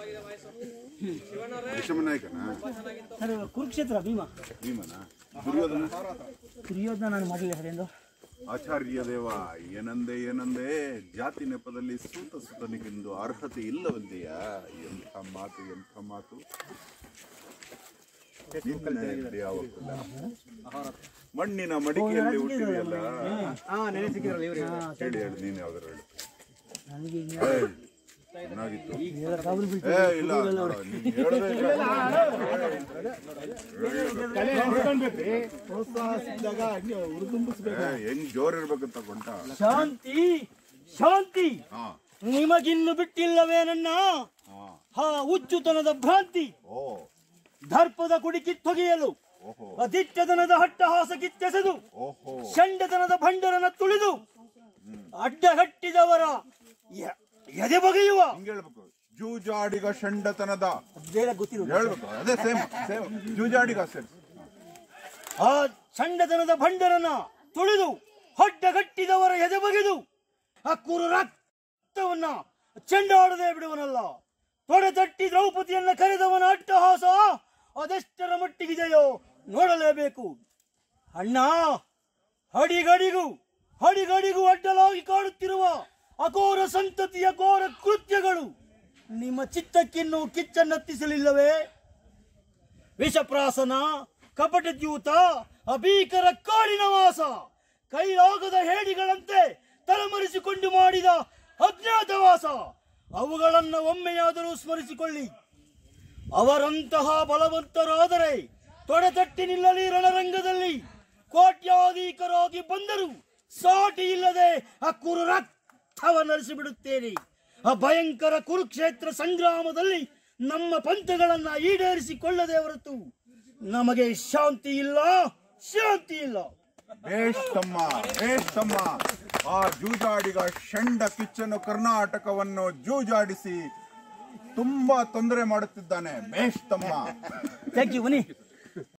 ವಿಷಮನಾಯಕನ sir Kurukshetra Bhima ಭೀಮನ ದುರ್ಯೋಧನ ದುರ್ಯೋಧನ ನಾನು ಮಾಡಲಿಲ್ಲ ಸರ್ ಎಂದು ಆಚಾರ್ಯ ದೇವ ಏನಂದೆ ಏನಂದೆ ಜಾತಿ ನೆಪದಲ್ಲಿ ಸೂತ ಸುತನಿಗೆಂದು ಅರ್ಹತೆ ಇಲ್ಲವಂದೆಯ ಎಂಥ ಮಾತು ಎಂಥ ಮಾತು ನಿನ್ನ ಯಾವ ಕುಲ? ಮಣ್ಣಿನ ಮಡಿಕೆಯಲ್ಲಿ ಹುಟ್ಟಿದೆಯಲ್ಲ ಹೇಳಿ ಹೇಳಿ ನೀನು ಯಾವ್ದಾರು ಹೇಳು ನನಗೆ ಈಗ ಏಯ್, ಚೆನ್ನಾಗಿತ್ತು ಕಾಬೂಲ್ ಬಿಟ್ಟು ಏ ಇಲ್ಲ ನೀನ್ ಹೇಳ್ದೆ ಇಲ್ಲ. ಏ, ಹೆಂಗ್ ಜೋರ್ ಇರ್ಬೇಕಂತ ಗೊಂಟ ಶಾಂತಿ ಶಾಂತಿ ಹಾ ನಿಮಗಿನ್ನು ಬಿಟ್ಟಿಲ್ಲವೇ ನನ್ನ ಹಾ ಹಾ ಹುಚ್ಚುತನದ ಭ್ರಾಂತಿ ಓ ದರ್ಪದ ಕುಡಿ ಕಿತ್ತೊಗೆಯಲು ಓಹೋ ಅದಿಟ್ಟದನದ ಹಟ್ಟಹಾಸ ಕಿತ್ತೆಸೆದು ಓಹೋ ಷಂಡತನದ ಭಂಡರನ ತುಳಿದು ಅಡ್ಡಗಟ್ಟಿದವರ ಎ- ಎದೆ ಬಗೆಯುವ ಹಿಂಗ್ ಹೇಳ್ಬೇಕು ಜೂಜಾಡಿಗ ಷಂಡತನದ ಬೇರೆ ಗೊತ್ತಿರುವುದು ಹೇಳ್ಬೇಕು ಅದೇ ಸೇಮ್ ಸೇಮ್ ಜೂಜಾಡಿಗ ಸೇಮ್ ಆ ಚಂಡತನದ ಭಂಡರನ ತುಳಿದು ಹೊಡ್ಡಗಟ್ಟಿದವರ ಎದೆ ಬಗೆದು ಆ ಕುರು ರಕ್ತವನ್ನ ಚೆಂಡಾಡದೆ ಬಿಡುವನಲ್ಲ ತೊಡೆತಟ್ಟಿ ದ್ರೌಪದಿಯನ್ನ ಕರೆದವನ ಅಟ್ಟಹಾಸ ಅದೆಷ್ಟರ ಮಟ್ಟಿಗಿದೆಯೋ ನೋಡಲೇಬೇಕು ಅಣ್ಣ ಹಡಿಗಡಿಗೂ ಹಡಿಗಡಿಗೂ ಅಡ್ಡಲಾಗಿ ಕಾಡುತ್ತಿರುವ ಅಘೋರ ಸಂತತಿಯ ಘೋರ ಕೃತ್ಯಗಳು ನಿಮ್ಮ ಚಿತ್ತಕ್ಕಿನ್ನೂ ಕಿಚ್ಚನ್ನತ್ತಿಸಲಿಲ್ಲವೇ ವಿಷಪ್ರಾಸನ ಕಪಟದ್ಯೂತ ಅಭೀಕರ ಕಾಡಿನ ವಾಸ ಕೈಲಾಗದ ಹೇಡಿಗಳಂತೆ ತಲೆಮರೆಸಿಕೊಂಡು ಮಾಡಿದ ಅಜ್ಞಾತವಾಸ ಅವುಗಳನ್ನು ಒಮ್ಮೆಯಾದರೂ ಸ್ಮರಿಸಿಕೊಳ್ಳಿ ಅವರಂತಹ ಬಲವಂತರಾದರೆ ತೊಡೆತಟ್ಟಿ ನಿಲ್ಲಲಿ ರಣರಂಗದಲ್ಲಿ ಕೋಟ್ಯಾಧಿಕರಾಗಿ ಬಂದರು ಸಾಟಿ ಇಲ್ಲದೆ ಆ ಕುರು ರಕ್ತವನ್ನರಿಸಿ ಬಿಡುತ್ತೇನೆ ಆ ಭಯಂಕರ ಕುರುಕ್ಷೇತ್ರ ಸಂಗ್ರಾಮದಲ್ಲಿ ನಮ್ಮ ಪಂಥಗಳನ್ನ ಈಡೇರಿಸಿಕೊಳ್ಳದೆ ಹೊರತು ನಮಗೆ ಶಾಂತಿ ಇಲ್ಲ ಶಾಂತಿ ಇಲ್ಲ ಬೇಷ್ ತಮ್ಮ ಬೇಷ್ ತಮ್ಮ ಆ ಜೂಜಾಡಿಗ ಷಂಡ ಕಿಚ್ಚನು ಕರ್ನಾಟಕವನ್ನು ಜೂಜಾಡಿಸಿ ತುಂಬಾ ತೊಂದರೆ ಮಾಡುತ್ತಿದ್ದಾನೆ ಬೇಷ್ ತಮ್ಮ ಥ್ಯಾಂಕ್ ಯು ಬನ್ನಿ